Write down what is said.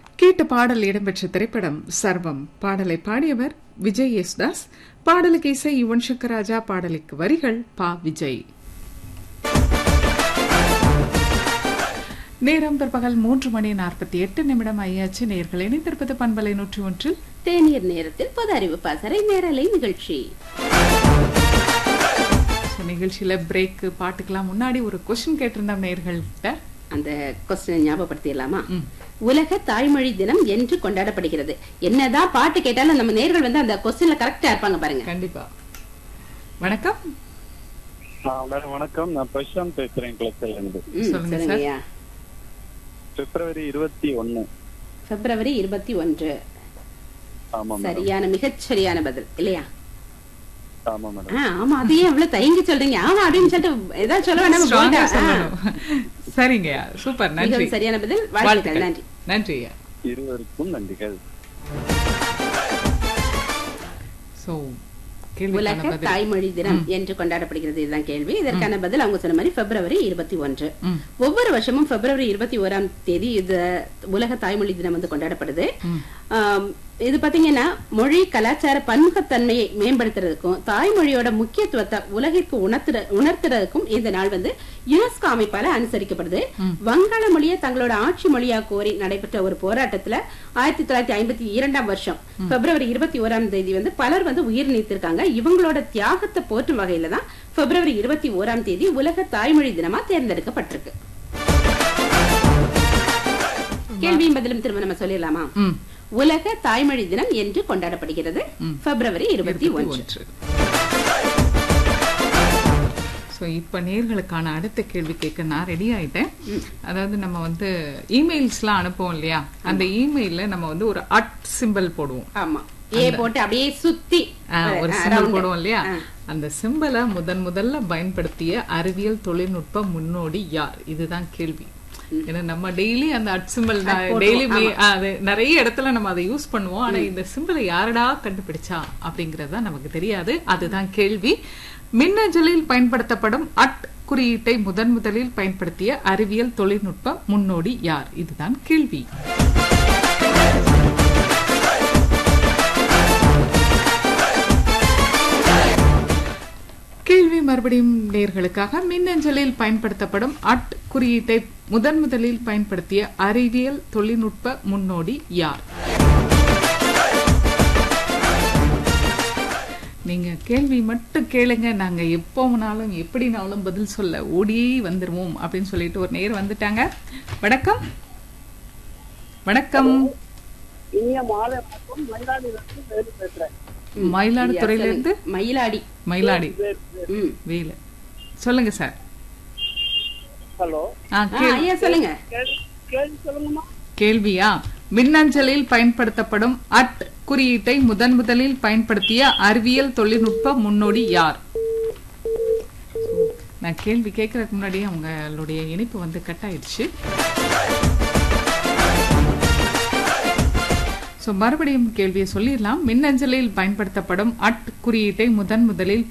கேட்ட பாடல் இடம்பெற்ற திரைப்படம் சர்வம் பாடலை பாடியவர் விஜய் யேசுதாஸ் பாடலுக்கு இசை யுவன் சங்கர் ராஜா பாடலுக்கு வரிகள் பா விஜய் நேரம் பிற்பகல் மூன்று மணி நாற்பத்தி எட்டு நிமிடம் ஐயாச்சு நேர்கள் இணைந்திருப்பது பண்பலை நூற்றி ஒன்றில் தேநீர் நேரத்தில் பொது அறிவு பாசறை நேரலை நிகழ்ச்சி So, நிகழ்ச்சியில பிரேக் பாட்டுக்கெல்லாம் முன்னாடி ஒரு கொஸ்டின் கேட்டிருந்தோம் நேர்கள்கிட்ட அந்த கொஸ்டினை ஞாபகப்படுத்திடலாமா உலக தாய்மொழி தினம் என்று கொண்டாடப்படுகிறது என்னதான் பாட்டு கேட்டாலும் நம்ம நேர்கள் வந்து அந்த கொஸ்டின்ல கரெக்டா இருப்பாங்க பாருங்க கண்டிப்பா வணக்கம் ஆ, மேடம் வணக்கம் நான் பிரசாந்த் பேசுறேன் குளத்துல இருந்து ம், சொல்லுங்க சார். சொல்லுங்கய்யா பிப்ரவரி இருபத்தி ஒண்ணு பிப்ரவரி இருபத்தி ஒன்று ஆமா மேடம் சரியான மிகச் சரியான பதில் இல்லையா ஆமா மேடம் ஆ, ஆமா அதையே எவ்வளவு தயங்கி சொல்றீங்க ஆமா அப்படின்னு சொல்லிட்டு ஏதாவது சொல்ல வேண்டாம் Strong ஆ போல்டா. ஆ, சொல்லணும். சரிங்க சூப்பர் நன்றி மிகவும் சரியான பதில் வாழ்த்துக்கள் வாழ்த்துக்கள் நன்றி நன்றி ஐயா இருவருக்கும் நன்றிகள் சோ கேள்விக்கான உலக பதில் தாய்மொழி தினம் என்று கொண்டாடப்படுகிறது இதுதான் கேள்வி இதற்கான பதில் அவங்க சொன்ன மாதிரி பிப்ரவரி இருபத்தி ஒன்று ம். ஒவ்வொரு வருஷமும் பிப்ரவரி இருபத்தி ஓராம் தேதி இது உலக தாய்மொழி தினம் வந்து கொண்டாடப்படுது ஆம், இது பாத்தீங்கன்னா மொழி கலாச்சார பன்முகத்தன்மையை மேம்படுத்துறதுக்கும் தாய்மொழியோட முக்கியத்துவத்தை உலகிற்கு உணர்த்துற உணர்த்துறதுக்கும் இந்த நாள் வந்து யுனெஸ்கோ அமைப்பால அனுசரிக்கப்படுது வங்காள மொழியை தங்களோட ஆட்சி மொழியா கோரி நடைபெற்ற ஒரு போராட்டத்துல ஆயிரத்தி தொள்ளாயிரத்தி ஐம்பத்தி இரண்டாம் வருஷம் பிப்ரவரி இருபத்தி ஓராம் தேதி வந்து பலர் வந்து உயிர் நீத்திருக்காங்க இவங்களோட தியாகத்தை போற்றும் வகையில தான் பிப்ரவரி இருபத்தி ஓராம் தேதி உலக தாய்மொழி தினமா தேர்ந்தெடுக்கப்பட்டிருக்கு கேள்வியும் பதிலும் திரும்ப நம்ம சொல்லிடலாமா ம் உலக தாய்மொழி தினம் என்று கொண்டாடப்படுகிறது பிப்ரவரி இருபத்தி ஒன்று ஒன்று ஸோ இப்போ நேர்களுக்கான அடுத்த கேள்வி கேட்க நான் ரெடி ஆயிட்டேன் அதாவது நம்ம வந்து இமெயில்ஸ்லாம் அனுப்புவோம் இல்லையா அந்த இமெயில்ல நம்ம வந்து ஒரு அட் சிம்பிள் போடுவோம் ஆமா ஏ போட்டு அப்படியே சுத்தி ஆ, ஒரு ஆ, சிம்பிள் round. போடுவோம் இல்லையா ஆ. அந்த சிம்பிளை முதன் முதல்ல பயன்படுத்திய அறிவியல் தொழில்நுட்ப முன்னோடி யார் இதுதான் கேள்வி ஏன்னா நம்ம டெய்லி அந்த அட் சிம்பிள் டெய்லி அது நிறைய இடத்துல நம்ம அதை யூஸ் பண்ணுவோம் ஆனா இந்த சிம்பிளை யாரடா கண்டுபிடிச்சா அப்படிங்கறது தான் நமக்கு தெரியாது அதுதான் கேள்வி மின்னஞ்சலில் பயன்படுத்தப்படும் அட் குறியீட்டை முதன் முதலில் பயன்படுத்திய அறிவியல் தொழில்நுட்ப முன்னோடி யார் இதுதான் கேள்வி கேள்வி மறுபடியும் நேர்களுக்காக மின்னஞ்சலில் பயன்படுத்தப்படும் அட் குறியீட்டை முதன் முதலில் பயன்படுத்திய அறிவியல் தொழில்நுட்ப முன்னோடி யார் நீங்க கேள்வி மட்டும் கேளுங்க நாங்க எப்போனாலும் எப்படினாலும் பதில் சொல்ல ஓடி வந்துருவோம் அப்படின்னு சொல்லிட்டு ஒரு நேர் வந்துட்டாங்க வணக்கம் வணக்கம் இனிய மாலை வணக்கம் மயிலாடியிலிருந்து வேலு பேசுறேன் மயிலாடுதுறையில இருந்து மயிலாடி மயிலாடி ம். வேலு சொல்லுங்க சார் ஹலோ ஆ ஆ, ஐயா சொல்லுங்க கேள்வி கேள்வி சொல்லுங்கம்மா கேள்வியா மின்னஞ்சலில் பயன்படுத்தப்படும் அட் குறியீட்டை முதன் முதலில் பயன்படுத்திய அறிவியல் தொழில்நுட்ப முன்னோடி யார் நான் கேள்வி கேட்கறதுக்கு முன்னாடி அவங்களுடைய இணைப்பு வந்து கட் ஆயிடுச்சு ஸோ மறுபடியும் கேள்வியை சொல்லிடலாம் மின்னஞ்சலில் பயன்படுத்தப்படும் அட் குறியீட்டை முதன் முதலில்